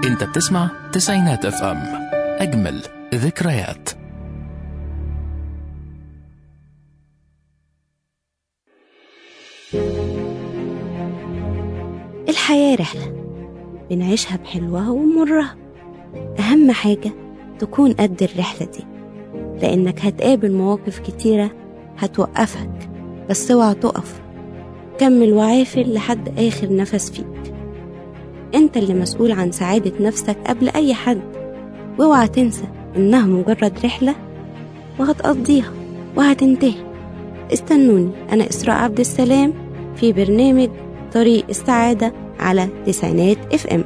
انت بتسمع تسعينات اف ام اجمل ذكريات الحياة رحلة بنعيشها بحلوها ومرها أهم حاجة تكون قد الرحلة دي لأنك هتقابل مواقف كتيرة هتوقفك بس اوعى تقف كمل وعافر لحد آخر نفس فيك انت اللي مسؤول عن سعادة نفسك قبل أي حد واوعى تنسى إنها مجرد رحلة وهتقضيها وهتنتهي استنوني أنا إسراء عبد السلام في برنامج طريق السعادة على تسعينات اف ام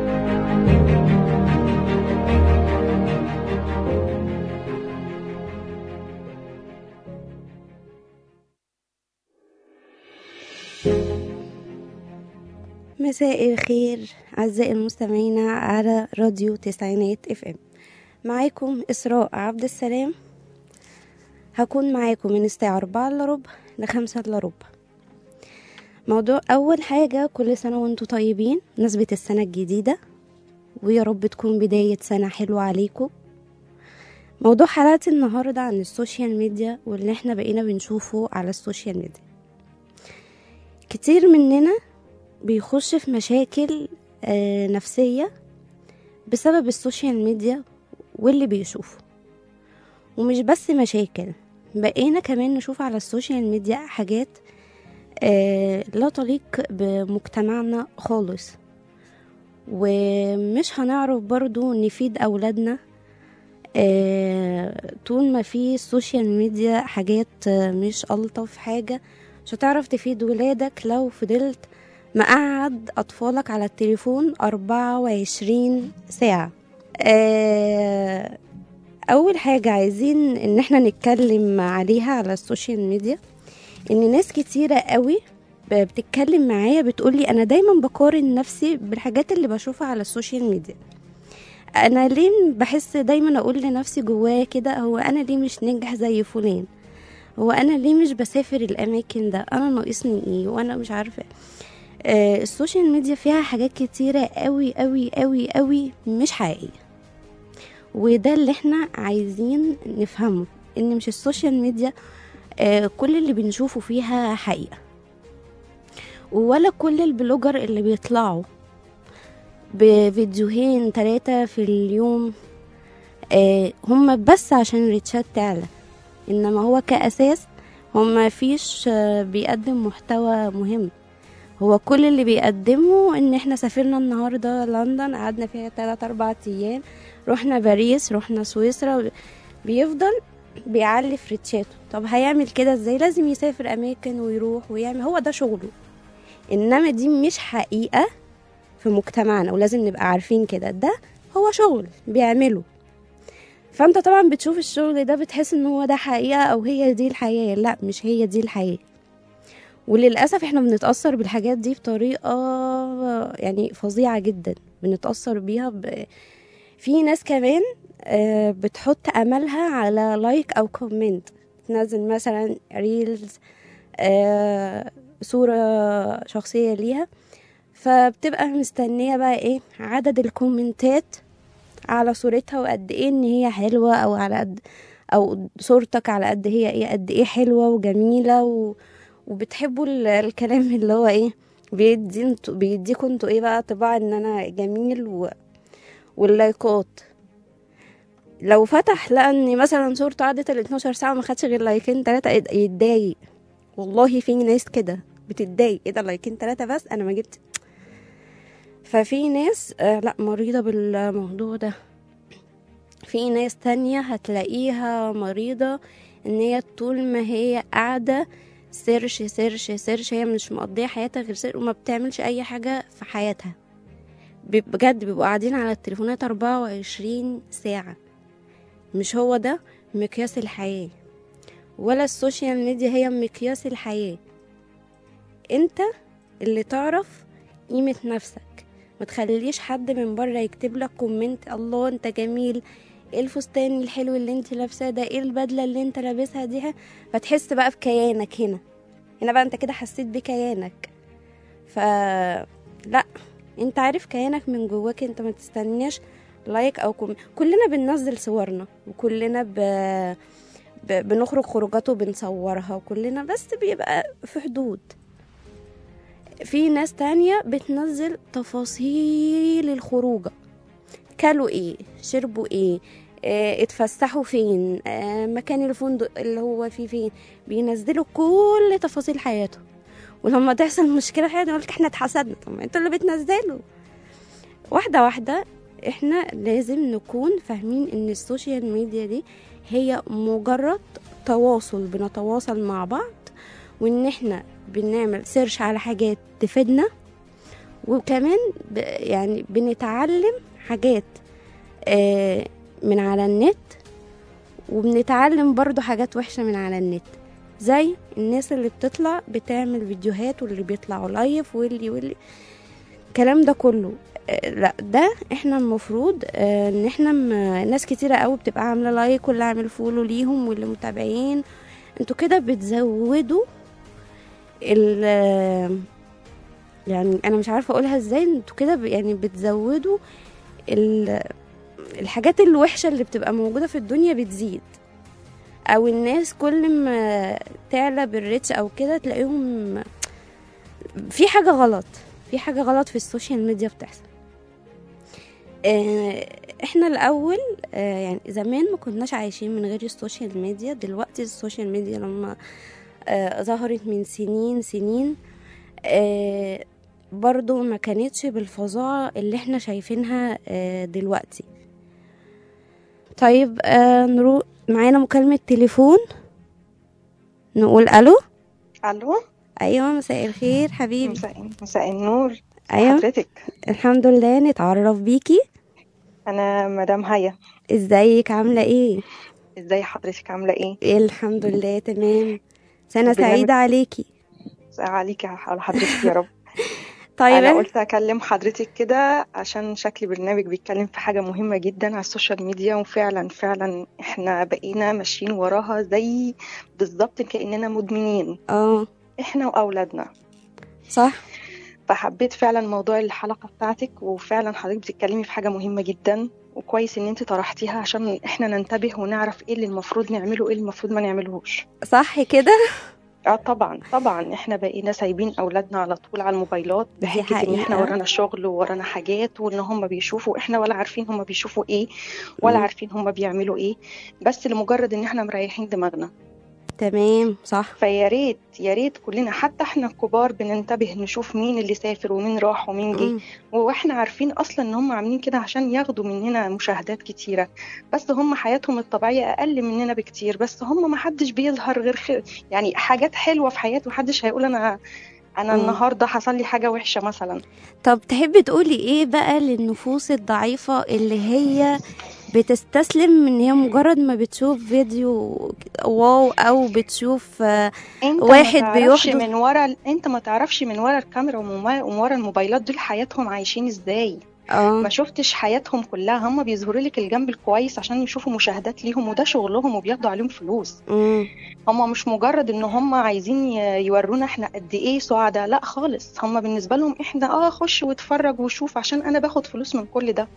مساء الخير أعزائي المستمعين على راديو تسعينات اف ام معاكم إسراء عبد السلام هكون معاكم من الساعة أربعة إلا ربع لخمسة إلا ربع موضوع أول حاجة كل سنة وانتم طيبين نسبة السنة الجديدة ويا رب تكون بداية سنة حلوة عليكم موضوع حلقة النهاردة عن السوشيال ميديا واللي احنا بقينا بنشوفه على السوشيال ميديا كتير مننا بيخش في مشاكل آه، نفسية بسبب السوشيال ميديا واللي بيشوفه ومش بس مشاكل بقينا كمان نشوف على السوشيال ميديا حاجات آه، لا تليق بمجتمعنا خالص ومش هنعرف برضو نفيد أولادنا آه، طول ما في السوشيال ميديا حاجات آه، مش ألطف حاجة مش هتعرف تفيد ولادك لو فضلت مقعد أطفالك على التليفون أربعة وعشرين ساعة آه، أول حاجة عايزين إن احنا نتكلم عليها على السوشيال ميديا ان ناس كتيرة قوي ب- بتتكلم معايا بتقولي انا دايما بقارن نفسي بالحاجات اللي بشوفها على السوشيال ميديا انا ليه بحس دايما اقول لنفسي جوايا كده هو انا ليه مش ننجح زي فلان هو انا ليه مش بسافر الاماكن ده انا ناقصني ايه وانا مش عارفه آه السوشيال ميديا فيها حاجات كتيرة قوي قوي قوي قوي مش حقيقية وده اللي احنا عايزين نفهمه ان مش السوشيال ميديا آه، كل اللي بنشوفه فيها حقيقة ولا كل البلوجر اللي بيطلعوا بفيديوهين ثلاثة في اليوم آه، هم بس عشان ريتشات تعلى انما هو كأساس هم فيش آه، بيقدم محتوى مهم هو كل اللي بيقدمه ان احنا سافرنا النهاردة لندن قعدنا فيها تلات اربع ايام رحنا باريس رحنا سويسرا بيفضل بيعلي في ريتشاته طب هيعمل كده ازاي لازم يسافر اماكن ويروح ويعمل هو ده شغله انما دي مش حقيقة في مجتمعنا ولازم نبقى عارفين كده ده هو شغل بيعمله فانت طبعا بتشوف الشغل ده بتحس ان هو ده حقيقة او هي دي الحياة لا مش هي دي الحياة وللأسف احنا بنتأثر بالحاجات دي بطريقة يعني فظيعة جدا بنتأثر بيها ب... في ناس كمان آه، بتحط املها على لايك او كومنت تنزل مثلا ريلز آه، صورة شخصية ليها فبتبقى مستنية بقى ايه عدد الكومنتات على صورتها وقد ايه ان هي حلوة او على قد او صورتك على قد هي ايه قد ايه حلوة وجميلة و... وبتحبوا ال- الكلام اللي هو ايه بيدي انتوا بيديكوا انتوا ايه بقى طباع ان انا جميل و... واللايكات لو فتح لقى ان مثلا صورته قعدت ال 12 ساعه وما خدش غير لايكين تلاتة يت- يتضايق والله في ناس كده بتتضايق ايه ده لايكين تلاتة بس انا ما جبت ففي ناس آه لا مريضة بالموضوع ده في ناس تانية هتلاقيها مريضة ان هي طول ما هي قاعدة سيرش سيرش سيرش هي مش مقضية حياتها غير سيرش وما بتعملش اي حاجة في حياتها بيب- بجد بيبقوا قاعدين على التليفونات 24 ساعة مش هو ده مقياس الحياة ولا السوشيال ميديا هي مقياس الحياة انت اللي تعرف قيمة نفسك ما تخليش حد من بره يكتب لك كومنت الله انت جميل ايه الفستان الحلو اللي انت لابساه ده ايه البدله اللي انت لابسها دي فتحس بقى بكيانك هنا هنا بقى انت كده حسيت بكيانك ف لا انت عارف كيانك من جواك انت ما تستناش لايك او كوم كلنا بننزل صورنا وكلنا ب... ب... بنخرج خروجات وبنصورها وكلنا بس بيبقى في حدود في ناس تانية بتنزل تفاصيل الخروجة كلوا ايه شربوا ايه اه اتفسحوا فين اه مكان الفندق اللي هو فيه فين بينزلوا كل تفاصيل حياته ولما تحصل مشكلة في حياتهم يقولك احنا اتحسدنا طب ما انتوا اللي بتنزلوا واحدة واحدة احنا لازم نكون فاهمين ان السوشيال ميديا دي هي مجرد تواصل بنتواصل مع بعض وان احنا بنعمل سيرش على حاجات تفيدنا وكمان ب يعني بنتعلم حاجات آه من على النت وبنتعلم برضو حاجات وحشة من على النت زي الناس اللي بتطلع بتعمل فيديوهات واللي بيطلعوا لايف واللي واللي الكلام ده كله آه، لا ده احنا المفروض آه، ان احنا م- ناس كتيرة قوي بتبقى عاملة لايك واللي عامل فولو ليهم واللي متابعين انتوا كده بتزودوا ال يعني انا مش عارفه اقولها ازاي انتوا كده ب- يعني بتزودوا ال- الحاجات الوحشه اللي بتبقى موجوده في الدنيا بتزيد او الناس كل ما تعلى بالريتش او كده تلاقيهم في حاجه غلط في حاجه غلط في السوشيال ميديا بتحصل آه، احنا الاول آه، يعني زمان ما كناش عايشين من غير السوشيال ميديا دلوقتي السوشيال ميديا لما آه، ظهرت من سنين سنين آه، برضو ما كانتش بالفظاعة اللي احنا شايفينها آه، دلوقتي طيب آه، نروح معانا مكالمة تليفون نقول الو الو ايوه مساء الخير حبيبي مساء مساء النور ايوه حضرتك الحمد لله نتعرف بيكي انا مدام هيا ازيك عاملة ايه ازاي حضرتك عامله ايه الحمد لله تمام سنة البرنامج- سعيدة عليكي عليك على حضرتك يا رب طيب انا أنا- قلت اكلم حضرتك كده عشان شكل برنامج بيتكلم في حاجه مهمه جدا على السوشيال ميديا وفعلا فعلا احنا بقينا ماشيين وراها زي بالظبط كاننا مدمنين اه احنا واولادنا صح فحبيت فعلا موضوع الحلقه بتاعتك وفعلا حضرتك بتتكلمي في حاجه مهمه جدا وكويس ان انت طرحتيها عشان احنا ننتبه ونعرف ايه اللي المفروض نعمله وايه اللي المفروض ما نعملهوش صح كده اه طبعا طبعا احنا بقينا سايبين اولادنا على طول على الموبايلات دي بحجه ان احنا حقيقة. ورانا شغل وورانا حاجات وان هم بيشوفوا احنا ولا عارفين هم بيشوفوا ايه ولا مم. عارفين هم بيعملوا ايه بس لمجرد ان احنا مريحين دماغنا تمام صح فيا ريت يا ريت كلنا حتى احنا الكبار بننتبه نشوف مين اللي سافر ومين راح ومين جه مم. واحنا عارفين اصلا ان هم عاملين كده عشان ياخدوا مننا مشاهدات كتيره بس هم حياتهم الطبيعيه اقل مننا بكتير بس هم ما حدش بيظهر غير خير يعني حاجات حلوه في حياته محدش هيقول انا انا مم. النهارده حصل لي حاجه وحشه مثلا طب تحبي تقولي ايه بقى للنفوس الضعيفة اللي هي بتستسلم ان هي مجرد ما بتشوف فيديو واو او بتشوف آه، انت واحد ما تعرفش بيحضر- من ورا ال- انت ما تعرفش من ورا الكاميرا ومن ومن ورا الموبايلات دول حياتهم عايشين ازاي اه ما شفتش حياتهم كلها هم بيظهروا لك الجنب الكويس عشان يشوفوا مشاهدات ليهم وده شغلهم وبياخدوا عليهم فلوس مم. هم مش مجرد ان هم عايزين ي- يورونا احنا قد ايه سعداء لا خالص هم بالنسبه لهم احنا اه خش واتفرج وشوف عشان انا باخد فلوس من كل ده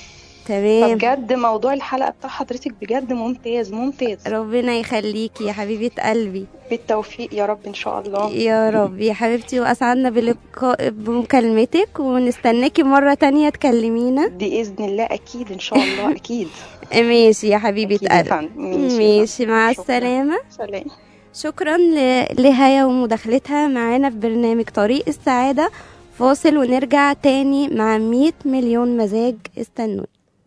تمام فبجد موضوع الحلقه بتاع حضرتك بجد ممتاز ممتاز ربنا يخليكي يا حبيبة قلبي بالتوفيق يا رب ان شاء الله يا رب يا حبيبتي واسعدنا بلقاء بمكالمتك ونستناكي مرة تانية تكلمينا باذن الله اكيد ان شاء الله اكيد ماشي يا حبيبة أكيد يا قلبي فندم. ماشي يا ماشي مع شكراً. السلامة سلام شكرا ل- لهايا ومداخلتها معانا في برنامج طريق السعادة فاصل ونرجع تاني مع 100 مليون مزاج استنوني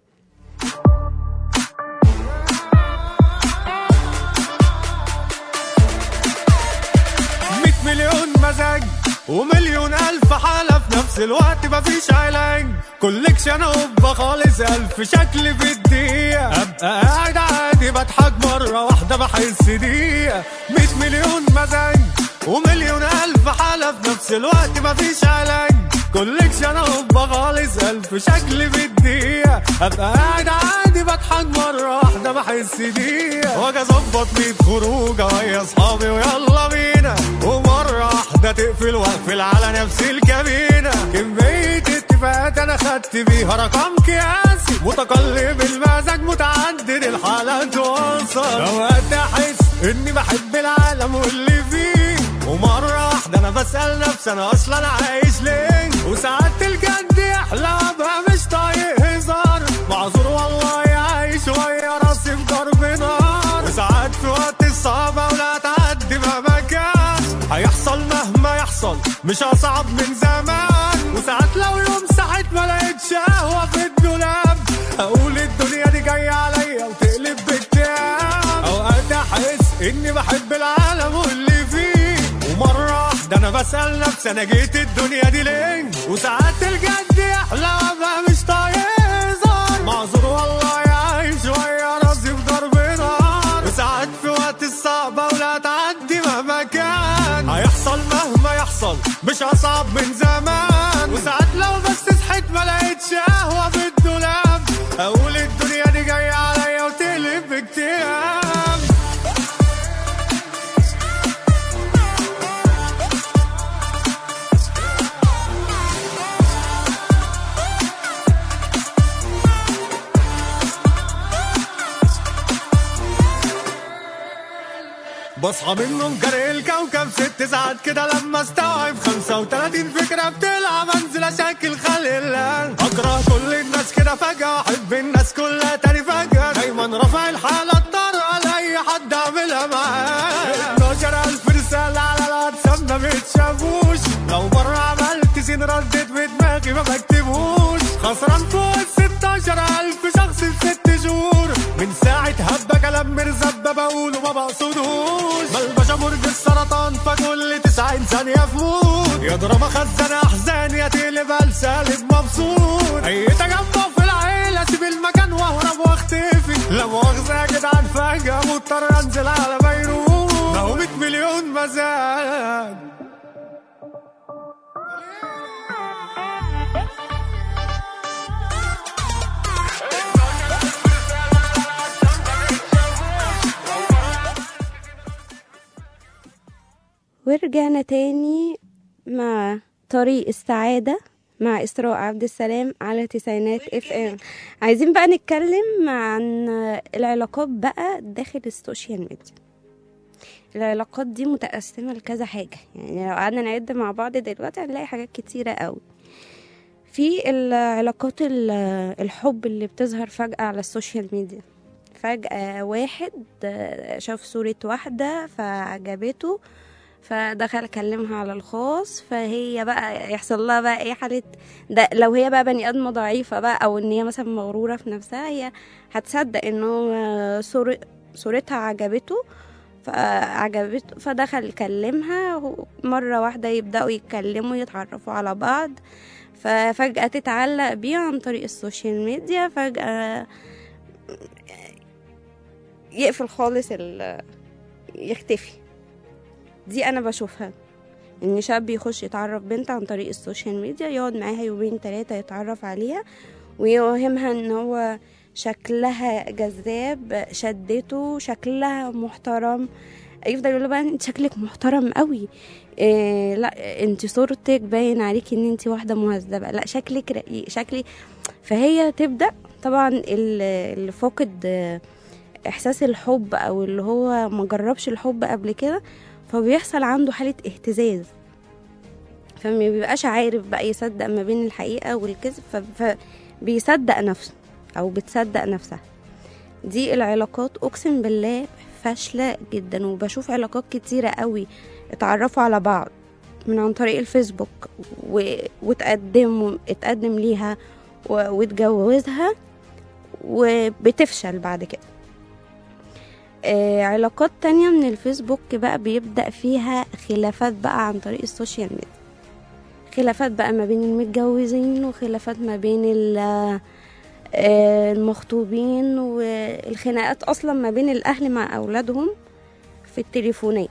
مية مليون مزاج ومليون ألف حالة في نفس الوقت مفيش علاج كوليكشن هوبا خالص ألف شكل في الدقيقة أبقى قاعد عادي بضحك مرة واحدة بحس دقيقة مية مليون مزاج ومليون ألف حالة في نفس الوقت مفيش علاج كوليكشن هوبا خالص ألف شكل في الدقيقة أبقى قاعد عادي بضحك مرة واحدة بحس دقيقة واجي أظبط مية خروجة ويا أصحابي ويلا بينا ومرة واحدة تقفل وأقفل على نفس الكابينة كمية اتفاقات انا خدت بيها رقم قياسي متقلب المزاج متعدد الحالات وصل اوقات احس اني بحب العالم واللي فيه ومرة واحدة انا بسأل نفسي انا اصلا عايش ليه وساعات الجد يحلى ابقى مش طايق هزار معذور والله عايش ويا راسي في ضرب نار وساعات في وقت الصعبة ولا تعدي مهما كان هيحصل مهما يحصل مش اصعب من زمان وساعات لو يوم صحيت ما لقيتش قهوة في الدولاب اقول الدنيا دي جاية عليا وتقلب باكتئاب اوقات احس اني بحب العالم واللي فيه ومرة واحدة انا بسأل نفسي انا جيت الدنيا دي ليه وساعات الجد يحلى وابقى مش طايق هزار معذور والله عايش ويا راسي في ضرب نار وساعات في وقت الصعبة ولا تعدي مهما كان هيحصل مهما يحصل مش اصعب من زمان وساعات لو بس صحيت ما لقيتش قهوة في الدولاب اقول الدنيا دي جاية عليا وتقلب باكتئاب بصحى من النوم كاره الكوكب ست ساعات كده لما استوعب 35 فكرة بتلعب انزل اشكل خلق الله اكره كل الناس كده فجأة احب الناس كلها تاني فجأة دايما رافع الحالة الطارئة لأي حد اعملها معاه 12000 رسالة على الواتساب ما بيتشافوش لو مرة عملت سين رديت في دماغي ما بكتبوش خسران فوق ال 16000 شخص في ست شهور من ساعة هبة كلام مرزبة بقوله ما بقصدهوش ملبشة برج السرطان فكل 90 ثانية في موت يا دراما خزان أحزان يا تقلب سالب مبسوط أي تجمع في العيلة سيب المكان وأهرب واختفي لا مؤاخذة يا جدعان فجأة مضطر أنزل على بيروت ما هو 100 مليون مزاج ورجعنا تاني مع طريق السعادة مع إسراء عبد السلام على تسعينات اف ام عايزين بقى نتكلم عن العلاقات بقى داخل السوشيال ميديا العلاقات دي متقسمة لكذا حاجة يعني لو قعدنا نعد مع بعض دلوقتي هنلاقي حاجات كتيرة قوي في العلاقات ال- الحب اللي بتظهر فجأة على السوشيال ميديا فجأة واحد شاف صورة واحدة فعجبته فدخل كلمها على الخاص فهي بقى يحصل لها بقى ايه حالة ده لو هي بقى بني ادمة ضعيفة بقى او ان هي مثلا مغرورة في نفسها هي هتصدق انه صور صورتها عجبته فعجبته فدخل كلمها هو- مرة واحدة يبدأوا يتكلموا يتعرفوا على بعض ففجأة تتعلق بيه عن طريق السوشيال ميديا فجأة يقفل خالص ال يختفي دي انا بشوفها ان شاب يخش يتعرف بنت عن طريق السوشيال ميديا يقعد معاها يومين ثلاثة يتعرف عليها ويوهمها ان هو شكلها جذاب شدته شكلها محترم يفضل يقول له بقى انت شكلك محترم قوي إيه لا انت صورتك باين عليكي ان انت واحده مهذبه لا شكلك رقيق شكلي فهي تبدا طبعا ال- اللي فاقد آه، احساس الحب او اللي هو ما جربش الحب قبل كده فبيحصل عنده حاله اهتزاز فما بيبقاش عارف بقى يصدق ما بين الحقيقه والكذب ف- فبيصدق نفسه او بتصدق نفسها دي العلاقات اقسم بالله فاشله جدا وبشوف علاقات كتيره قوي اتعرفوا على بعض من عن طريق الفيسبوك و... وتقدم اتقدم ليها و... واتجوزها وبتفشل بعد كده آه علاقات تانية من الفيسبوك بقى بيبدأ فيها خلافات بقى عن طريق السوشيال ميديا خلافات بقى ما بين المتجوزين وخلافات ما بين ال- آه، المخطوبين والخناقات أصلا ما بين الأهل مع أولادهم في التليفونات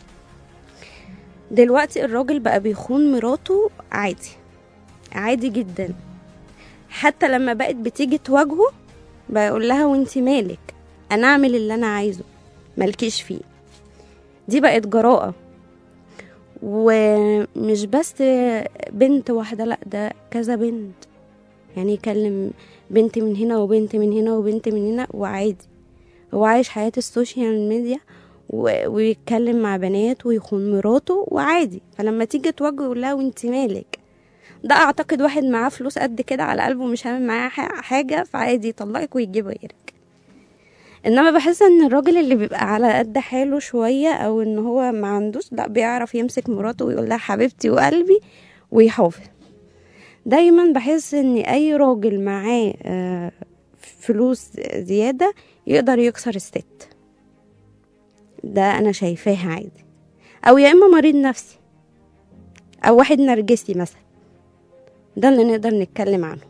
دلوقتي الراجل بقى بيخون مراته عادي عادي جدا حتى لما بقت بتيجي تواجهه بقول لها وانتي مالك انا اعمل اللي انا عايزه مالكيش فيه دي بقت جراءة ومش بس بنت واحدة لأ ده كذا بنت يعني يكلم بنت من هنا وبنت من هنا وبنت من هنا وعادي هو عايش حياة السوشيال ميديا و- ويتكلم مع بنات ويخون مراته وعادي فلما تيجي تواجهه يقول لها وانت مالك ده اعتقد واحد معاه فلوس قد كده على قلبه مش هعمل معاه ح- حاجة فعادي يطلقك ويجيب غيرك انما بحس ان الراجل اللي بيبقى على قد حاله شوية او ان هو ما عندوش لا بيعرف يمسك مراته ويقول لها حبيبتي وقلبي ويحافظ دايما بحس ان اي راجل معاه آه، فلوس زيادة يقدر يكسر الست ده انا شايفاها عادي او يا اما مريض نفسي او واحد نرجسي مثلا ده اللي نقدر نتكلم عنه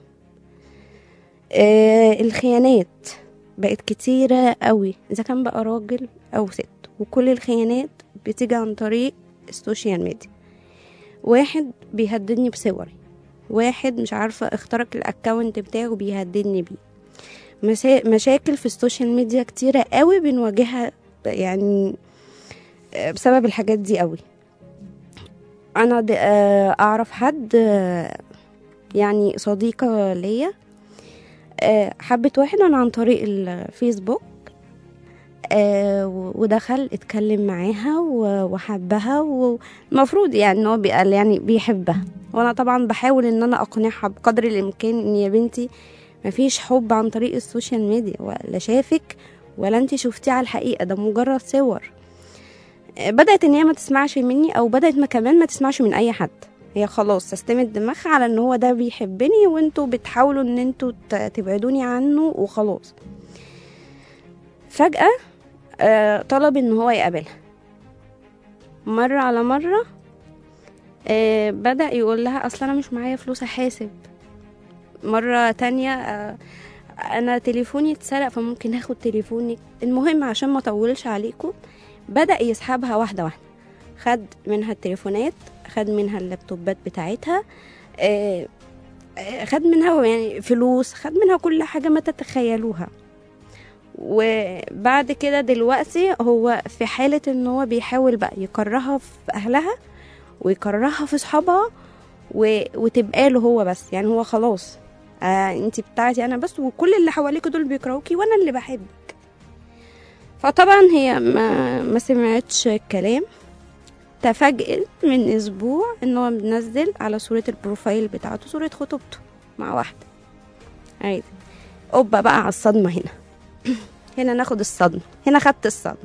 آه الخيانات بقت كتيرة قوي اذا كان بقى راجل او ست وكل الخيانات بتيجي عن طريق السوشيال ميديا واحد بيهددني بصوري واحد مش عارفة اخترق الاكونت بتاعه بيهددني بيه مسا- مشاكل في السوشيال ميديا كتيرة قوي بنواجهها يعني آه، بسبب الحاجات دي قوي انا د- آه، اعرف حد آه، يعني صديقة ليا آه، حبت واحد انا عن طريق الفيسبوك آه، و- ودخل اتكلم معاها و- وحبها والمفروض يعني ان هو بيقال يعني بيحبها وانا طبعا بحاول ان انا اقنعها بقدر الامكان ان يا بنتي مفيش حب عن طريق السوشيال ميديا ولا شافك ولا انت شفتيه على الحقيقه ده مجرد صور آه، بدات ان هي ما تسمعش مني او بدات ما كمان ما تسمعش من اي حد هي خلاص سستمت دماغها على ان هو ده بيحبني وانتوا بتحاولوا ان انتوا ت- تبعدوني عنه وخلاص فجأة آه، طلب ان هو يقابلها مرة على مرة آه، بدأ يقول لها اصل انا مش معايا فلوس احاسب مرة تانية آه، انا تليفوني اتسرق فممكن اخد تليفونك المهم عشان ما اطولش عليكم بدأ يسحبها واحدة واحدة خد منها التليفونات خد منها اللابتوبات بتاعتها آه، آه، خد منها يعني فلوس خد منها كل حاجة ما تتخيلوها وبعد كده دلوقتي هو في حالة ان هو بيحاول بقى يكرهها في اهلها ويكرهها في صحابها و... وتبقى له هو بس يعني هو خلاص آه انت بتاعتي انا بس وكل اللي حواليك دول بيكرهوكي وانا اللي بحبك فطبعا هي ما, ما سمعتش الكلام تفاجئت من اسبوع ان هو منزل على صورة البروفايل بتاعته صورة خطوبته مع واحدة عادي اوبا بقى على الصدمة هنا هنا ناخد الصدمة هنا خدت الصدمة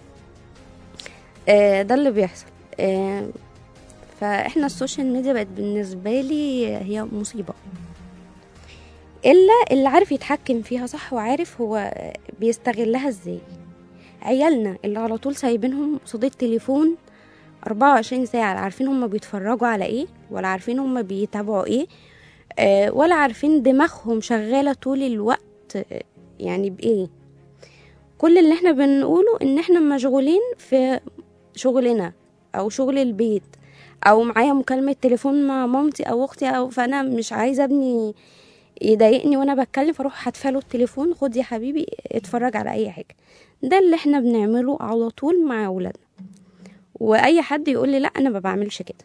آه ده اللي بيحصل آه فاحنا السوشيال ميديا بقت بالنسبة لي هي مصيبة الا اللي عارف يتحكم فيها صح وعارف هو بيستغلها ازاي عيالنا اللي على طول سايبينهم قصاد التليفون 24 ساعة لا عارفين هم بيتفرجوا على ايه ولا عارفين هم بيتابعوا ايه آه ولا عارفين دماغهم شغالة طول الوقت آه، يعني بايه كل اللي احنا بنقوله ان احنا مشغولين في شغلنا او شغل البيت او معايا مكالمة تليفون مع مامتي او اختي او فانا مش عايزة ابني يضايقني وانا بتكلم فاروح هدفله التليفون خد يا حبيبي اتفرج على اي حاجة ده اللي احنا بنعمله على طول مع اولادنا واي حد يقول لي لا انا ما بعملش كده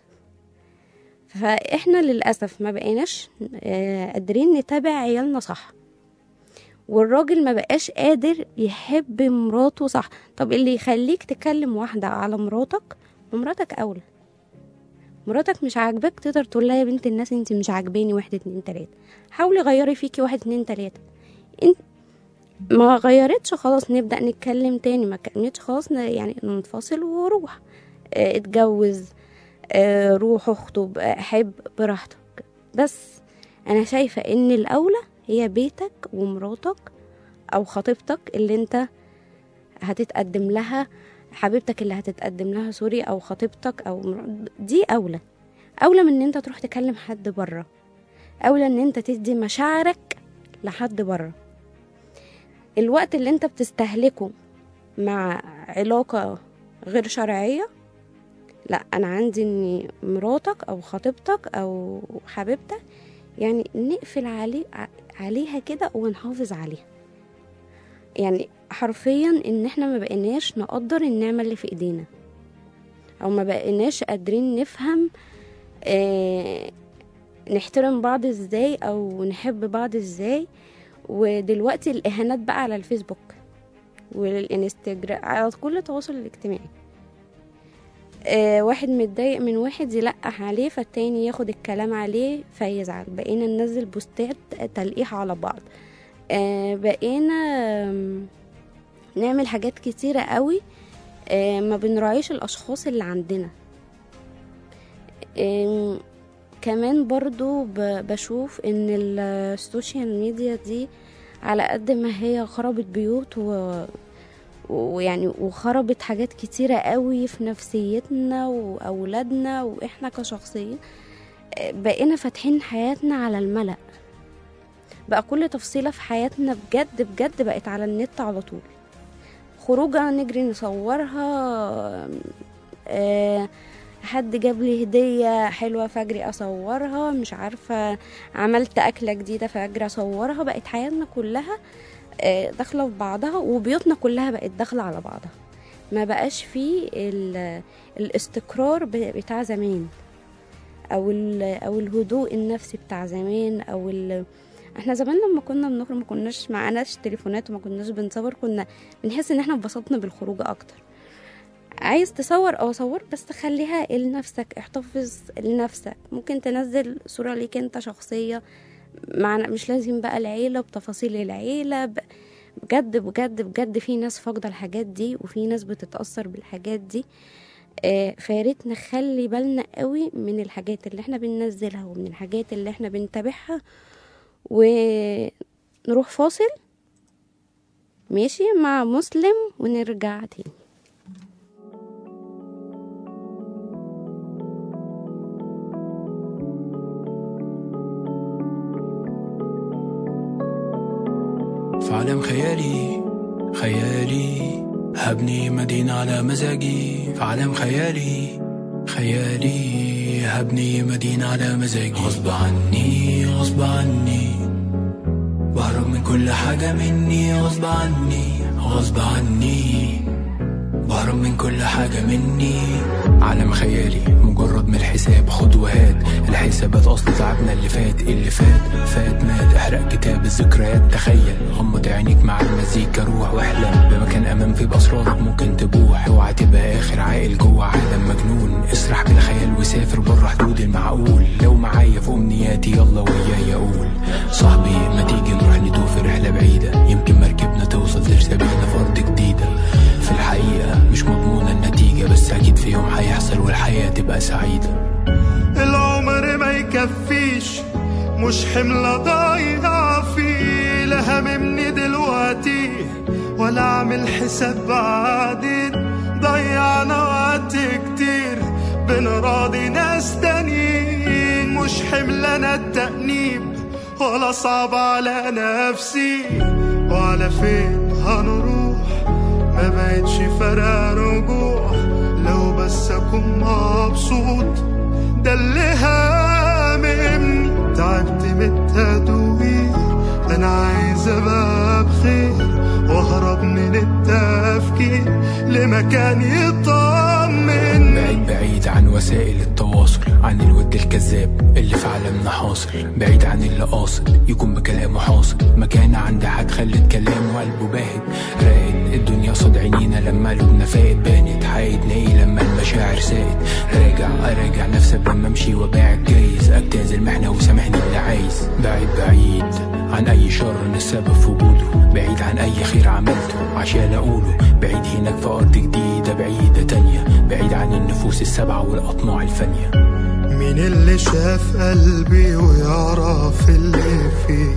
فاحنا للاسف ما بقيناش آه، قادرين نتابع عيالنا صح والراجل ما بقاش قادر يحب مراته صح طب اللي يخليك تكلم واحدة على مراتك ومراتك أولى مراتك مش عاجباك تقدر تقول لها يا بنت الناس انت مش عاجباني واحد اتنين تلاتة حاولي غيري فيكي واحد اتنين تلاتة انت ما غيرتش خلاص نبدأ نتكلم تاني ما كانتش خلاص ن- يعني ننفصل وروح اه اتجوز اه روح اخطب اه حب براحتك بس انا شايفة ان الاولى هي بيتك ومراتك او خطيبتك اللي انت هتتقدم لها حبيبتك اللي هتتقدم لها سوري او خطيبتك او مر- دي اولى اولى من ان انت تروح تكلم حد بره اولى ان انت تدي مشاعرك لحد بره الوقت اللي انت بتستهلكه مع علاقة غير شرعية لا انا عندي ان مراتك او خطيبتك او حبيبتك يعني نقفل عليه ع- عليها كده ونحافظ عليها يعني حرفيا ان احنا ما بقيناش نقدر النعمة اللي في ايدينا او ما بقيناش قادرين نفهم آه نحترم بعض ازاي او نحب بعض ازاي ودلوقتي الاهانات بقى على الفيسبوك والانستجرام على كل التواصل الاجتماعي آه واحد متضايق من واحد يلقح عليه فالتاني ياخد الكلام عليه فيزعل بقينا ننزل بوستات تلقيح على بعض آه بقينا آم، نعمل حاجات كتيرة قوي آه ما بنراعيش الأشخاص اللي عندنا آم، كمان برضو ب- بشوف ان ال- السوشيال ميديا دي على قد ما هي خربت بيوت و ويعني وخربت حاجات كتيرة قوي في نفسيتنا وأولادنا وإحنا كشخصيين آه، بقينا فاتحين حياتنا على الملأ بقى كل تفصيلة في حياتنا بجد بجد بقت على النت على طول خروجة نجري نصورها آه، حد جاب لي هدية حلوة فاجري أصورها مش عارفة عملت أكلة جديدة فاجري أصورها بقت حياتنا كلها آه، داخلة في بعضها وبيوتنا كلها بقت داخلة على بعضها ما بقاش فيه ال- الاستقرار ب- بتاع زمان او ال- او الهدوء النفسي بتاع زمان او ال... احنا زمان لما كنا بنخرج ما كناش معناش تليفونات وما كناش بنصور كنا بنحس ان احنا انبسطنا بالخروج اكتر عايز تصور او صور بس خليها لنفسك احتفظ لنفسك ممكن تنزل صورة ليك انت شخصية معنى مش لازم بقى العيلة بتفاصيل العيلة ب... بجد بجد بجد في ناس فاقدة الحاجات دي وفي ناس بتتأثر بالحاجات دي آه، فياريت نخلي بالنا قوي من الحاجات اللي احنا بننزلها ومن الحاجات اللي احنا بنتابعها ونروح فاصل ماشي مع مسلم ونرجع تاني في عالم خيالي خيالي هبني مدينة على مزاجي في عالم خيالي خيالي هبني مدينة على مزاجي غصب عني غصب عني بهرب من كل حاجة مني غصب عني غصب عني بهرب من كل حاجة مني عالم خيالي مجرد من الحساب خد وهات الحسابات اصل تعبنا اللي فات اللي فات فات مات احرق كتاب الذكريات تخيل غمض عينيك مع المزيكا روح واحلم بمكان امان في باسرارك ممكن تبوح اوعى تبقى اخر عاقل جوه عالم مجنون اسرح بالخيال وسافر بره حدود المعقول لو معايا في امنياتي يلا وياي اقول صاحبي ما تيجي نروح ندوه في رحله بعيده يمكن مركبنا توصل لرسابينا في ارض جديده في الحقيقه مش مضمونه النتيجه بس اكيد في يوم هيحصل والحياه تبقى سعيده العمر ما يكفيش مش حملة ضايعة فيه لا هممني دلوقتي ولا اعمل حساب بعدين ضيعنا وقت كتير بنراضي ناس تانيين مش حمل انا التأنيب ولا صعب على نفسي وعلى فين هنروح ما بقتش فارقة رجوع لو بس اكون مبسوط ده اللي هاممني تعبت من التدوير ده انا عايز ابقى بخير واهرب من التفكير لمكان يطمن بعيد بعيد عن وسائل التواصل عن الود الكذاب اللي في عالمنا حاصل بعيد عن اللي قاصد يكون بكلامه حاصل مكانة عند حد خلت كلامه قلبه باهت راقد الدنيا قصاد عينينا لما قلوبنا فاقت بانت حقيقتنا ايه لما المشاعر ساقت راجع اراجع نفسي قبل ما امشي واباعد جايز اجتاز المحنة وسامحني اللي عايز بعيد بعيد عن اي شر انا السبب في وجوده بعيد عن اي خير عملته عشان اقوله بعيد هناك في ارض جديدة بعيدة تانية بعيد عن النفوس السبعة والاطماع الفانية مين اللي شاف قلبي ويعرف اللي فيه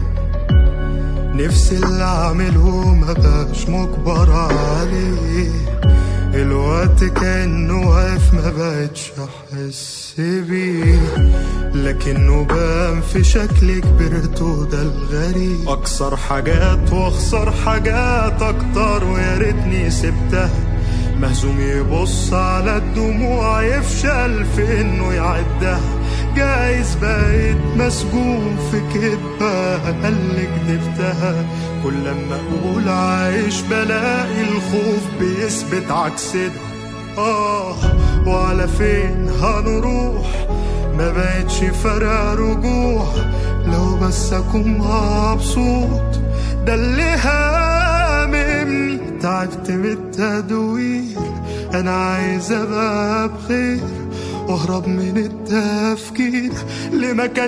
نفسي اللي اعمله ما بقاش مجبر عليه الوقت كأنه واقف ما بقتش احس بيه لكنه بان في شكل كبرت وده الغريب اكسر حاجات واخسر حاجات اكتر ويا ريتني سبتها مهزوم يبص على الدموع يفشل في انه يعدها جايز بقيت مسجون في كدبة اللي كدبتها كل لما اقول عايش بلاقي الخوف بيثبت عكس ده آه وعلى فين هنروح ما بقتش فارقة رجوع لو بس اكون مبسوط ده اللي هاممني تعبت من التدوير انا عايز ابقى بخير واهرب من التفكير لمكان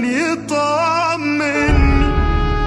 يطمني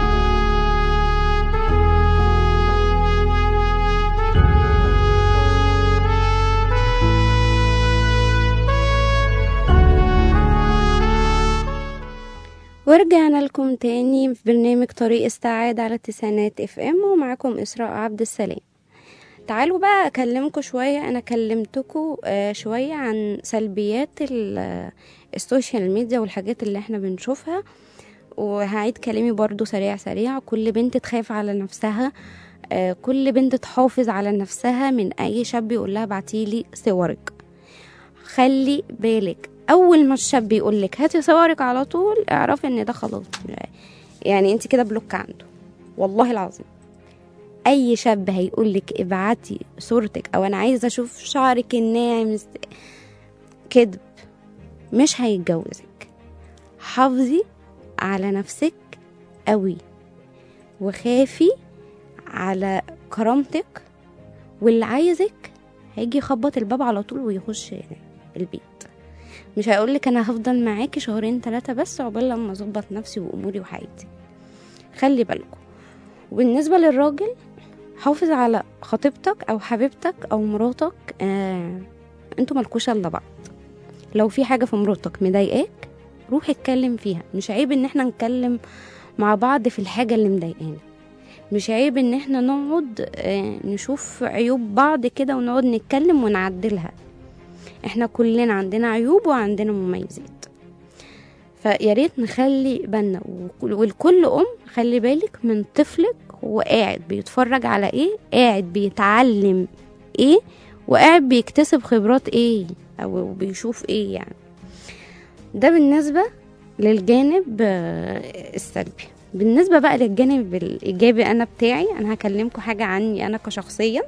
ورجعنا لكم تاني في برنامج طريق السعادة على تسعينات اف ام ومعاكم اسراء عبد السلام تعالوا بقى اكلمكم شوية انا كلمتكم آه، شوية عن سلبيات ال- آه، السوشيال ميديا والحاجات اللي احنا بنشوفها وهعيد كلامي برضو سريع سريع كل بنت تخاف على نفسها آه، كل بنت تحافظ على نفسها من اي شاب يقول لها بعتيلي صورك خلي بالك اول ما الشاب يقول لك هاتي صورك على طول اعرفي ان ده خلاص يعني انت كده بلوك عنده والله العظيم اي شاب هيقول لك ابعتي صورتك او انا عايزه اشوف شعرك الناعم كذب مش هيتجوزك حافظي على نفسك قوي وخافي على كرامتك واللي عايزك هيجي يخبط الباب على طول ويخش البيت مش هيقولك انا هفضل معاكي شهرين ثلاثة بس عقبال لما اظبط نفسي واموري وحياتي خلي بالكم وبالنسبة للراجل حافظ على خطيبتك او حبيبتك او مراتك آه انتوا مالكوش الا بعض لو في حاجة في مراتك مضايقاك روح اتكلم فيها مش عيب ان احنا نتكلم مع بعض في الحاجة اللي مضايقانا مش عيب ان احنا نقعد آه، نشوف عيوب بعض كده ونقعد نتكلم ونعدلها احنا كلنا عندنا عيوب وعندنا مميزات فيا ريت نخلي بالنا وكل- والكل ام خلي بالك من طفلك هو قاعد بيتفرج على ايه قاعد بيتعلم ايه وقاعد بيكتسب خبرات ايه او بيشوف ايه يعني ده بالنسبة للجانب آه، السلبي بالنسبة بقى للجانب الإيجابي أنا بتاعي أنا هكلمكم حاجة عني أنا كشخصيا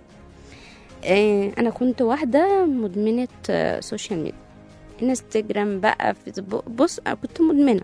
آه، أنا كنت واحدة مدمنة آه، سوشيال ميديا انستجرام بقى فيسبوك بص أنا كنت مدمنة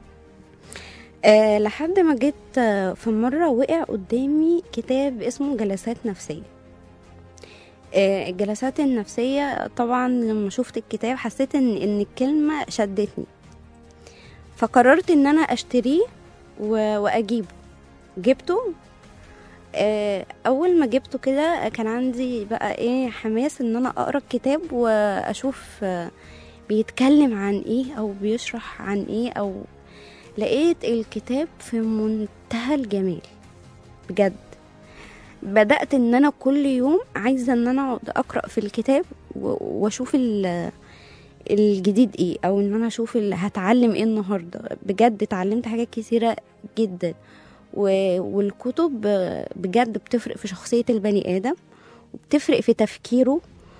أه لحد ما جيت آه، في مرة وقع قدامي كتاب اسمه جلسات نفسية آه، الجلسات النفسية طبعا لما شفت الكتاب حسيت ان ان الكلمة شدتني فقررت ان انا اشتريه و- واجيبه جبته آه، اول ما جبته كده كان عندي بقى ايه حماس ان انا اقرا الكتاب واشوف آه، بيتكلم عن ايه او بيشرح عن ايه او لقيت الكتاب في منتهى الجمال بجد بدأت ان انا كل يوم عايزة ان انا اقعد اقرأ في الكتاب و- واشوف ال- الجديد ايه او ان انا اشوف اللي هتعلم ايه النهاردة بجد اتعلمت حاجات كتيرة جدا و- والكتب بجد بتفرق في شخصية البني ادم وبتفرق في تفكيره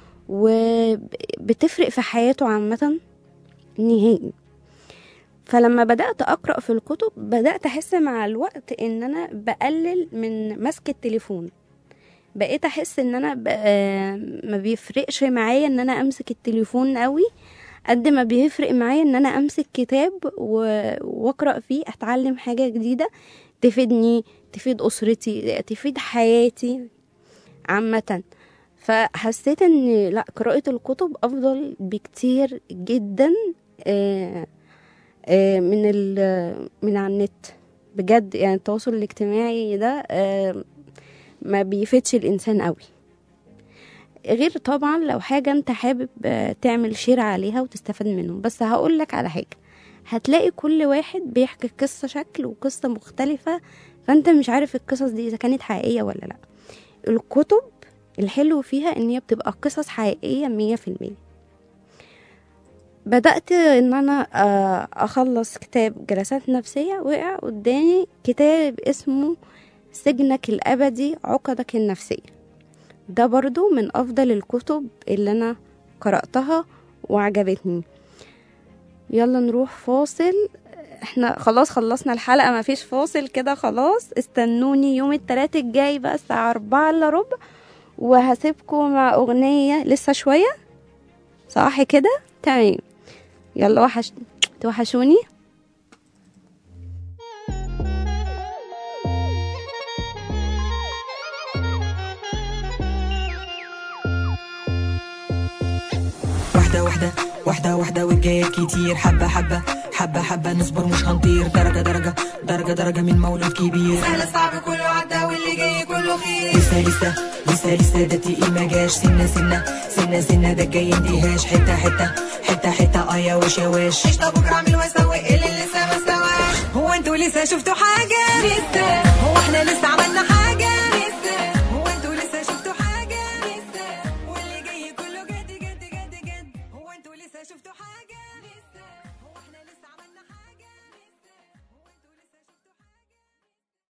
وبتفرق في حياته عامة نهائي فلما بدأت أقرأ في الكتب بدأت أحس مع الوقت إن أنا بقلل من مسك التليفون بقيت أحس إن أنا ب... آه، ما بيفرقش معايا إن أنا أمسك التليفون قوي قد ما بيفرق معايا إن أنا أمسك كتاب و... وأقرأ فيه أتعلم حاجة جديدة تفيدني تفيد أسرتي تفيد حياتي عامة فحسيت ان لا قراءة الكتب افضل بكتير جدا آه، آه، من ال من على النت بجد يعني التواصل الاجتماعي ده آه، ما بيفيدش الانسان قوي غير طبعا لو حاجة انت حابب آه، تعمل شير عليها وتستفاد منهم بس هقول لك على حاجة هتلاقي كل واحد بيحكي قصة شكل وقصة مختلفة فانت مش عارف القصص دي اذا كانت حقيقية ولا لا الكتب الحلو فيها ان هي بتبقى قصص حقيقية مية في المية بدأت ان انا آه، اخلص كتاب جلسات نفسية وقع قدامي كتاب اسمه سجنك الابدي عقدك النفسية ده برضو من افضل الكتب اللي انا قرأتها وعجبتني يلا نروح فاصل احنا خلاص خلصنا الحلقة ما فيش فاصل كده خلاص استنوني يوم التلات الجاي بقى الساعة أربعة إلا ربع وهسيبكم مع أغنية لسه شوية صح كده تمام يلا وحش توحشوني واحدة واحدة واحدة واحدة والجايات كتير حبة حبة حبة حبة نصبر مش هنطير درجة درجة درجة درجة من مولود كبير سهل صعب كله عدى واللي جاي كله خير لسه لسه لسه لسه ده تقيل ما جاش سنة سنة سنة سنة ده جاي انتهاش حتة حتة حتة حتة اه يا واش يا واش قشطة بكرة اعمل واسوي اللي لسه ما استواش هو انتوا لسه شفتوا حاجة لسه هو احنا لسه عملنا